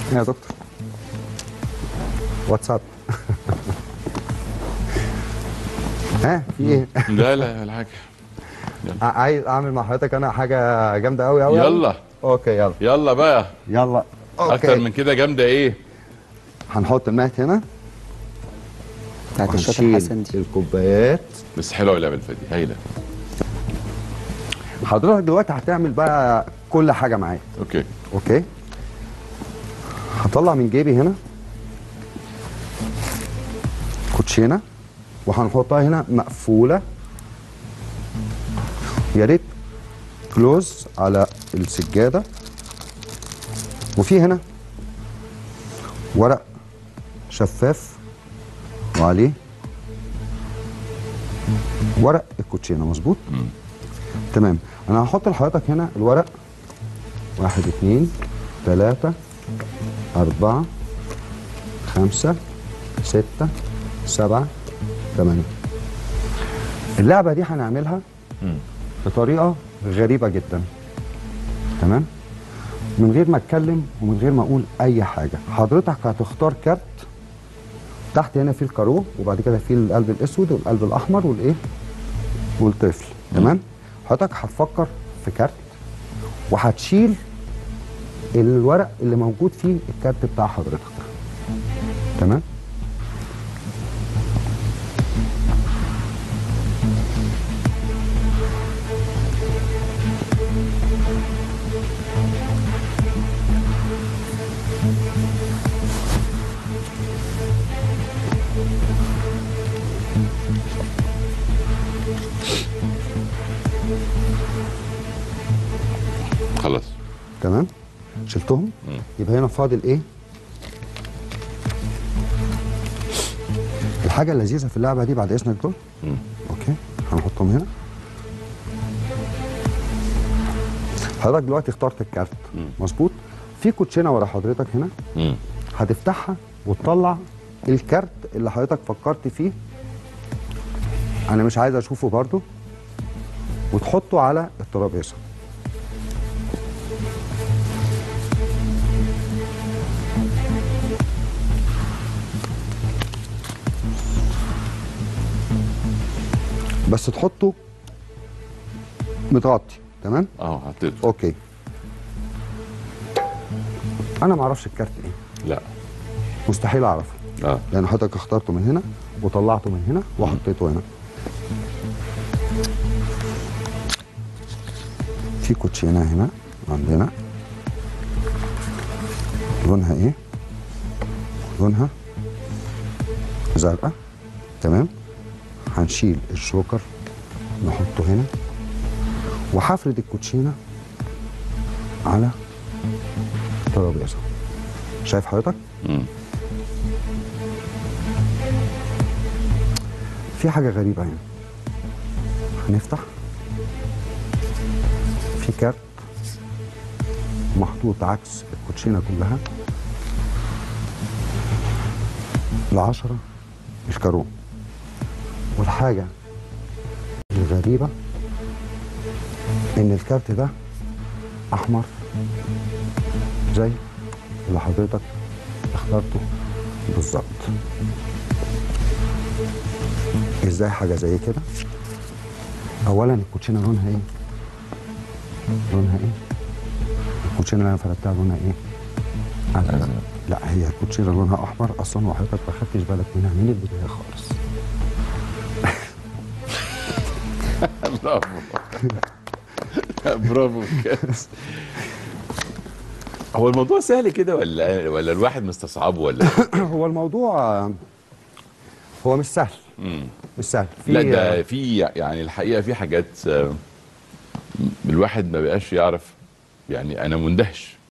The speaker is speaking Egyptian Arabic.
يا دكتور واتساب ها في ايه لا لا ولا حاجه ع- عايز اعمل مع حضرتك انا حاجه جامده قوي قوي يلا اوكي يلا يلا بقى يلا اكتر من كده جامده ايه هنحط المات هنا بتاعت الشاطر هنشيل حسن دي الكوبايات بس حلوه اللعبه اللي فاتت دي هايله حضرتك دلوقتي هتعمل بقى كل حاجه معايا اوكي اوكي هطلع من جيبي هنا كوتشينه وهنحطها هنا مقفوله يا ريت كلوز على السجاده وفي هنا ورق شفاف وعليه ورق الكوتشينه مظبوط تمام انا هحط لحضرتك هنا الورق واحد اتنين تلاتة أربعة خمسة ستة سبعة تمانية اللعبة دي هنعملها بطريقة غريبة جدا تمام من غير ما اتكلم ومن غير ما اقول اي حاجة حضرتك هتختار كارت تحت هنا في الكارو وبعد كده في القلب الاسود والقلب الاحمر والايه والطفل تمام حضرتك هتفكر في كارت وهتشيل الورق اللي موجود فيه الكارت بتاع حضرتك تمام خلاص تمام شلتهم يبقى هنا فاضل ايه الحاجه اللذيذه في اللعبه دي بعد اذنك دول اوكي هنحطهم هنا حضرتك دلوقتي اخترت الكارت مظبوط في كوتشينه ورا حضرتك هنا مم. هتفتحها وتطلع الكارت اللي حضرتك فكرت فيه انا مش عايز اشوفه برضو وتحطه على الترابيزه بس تحطه متغطي تمام اه حطيته اوكي انا ما اعرفش الكارت ايه لا مستحيل اعرفه اه لان حضرتك اخترته من هنا وطلعته من هنا وحطيته هنا في كوتشينه هنا عندنا لونها ايه لونها زرقاء تمام هنشيل الشوكر نحطه هنا وهفرد الكوتشينه على الترابيزه شايف حضرتك مم. في حاجة غريبة هنا هنفتح في كارت محطوط عكس الكوتشينة كلها العشرة الكارو والحاجة الغريبة إن الكارت ده أحمر زي اللي حضرتك اخترته بالظبط ازاي حاجه زي كده اولا الكوتشينه لونها ايه لونها ايه الكوتشينه اللي انا فردتها لونها ايه أزرق. لا هي الكوتشينه لونها احمر اصلا وحضرتك ما خدتش بالك منها من البدايه خالص برافو برافو كاس هو الموضوع سهل كده ولا ولا الواحد مستصعبه ولا هو الموضوع هو مش سهل مش سهل في لا ده في يعني الحقيقه في حاجات آه، الواحد ما بقاش يعرف يعني انا مندهش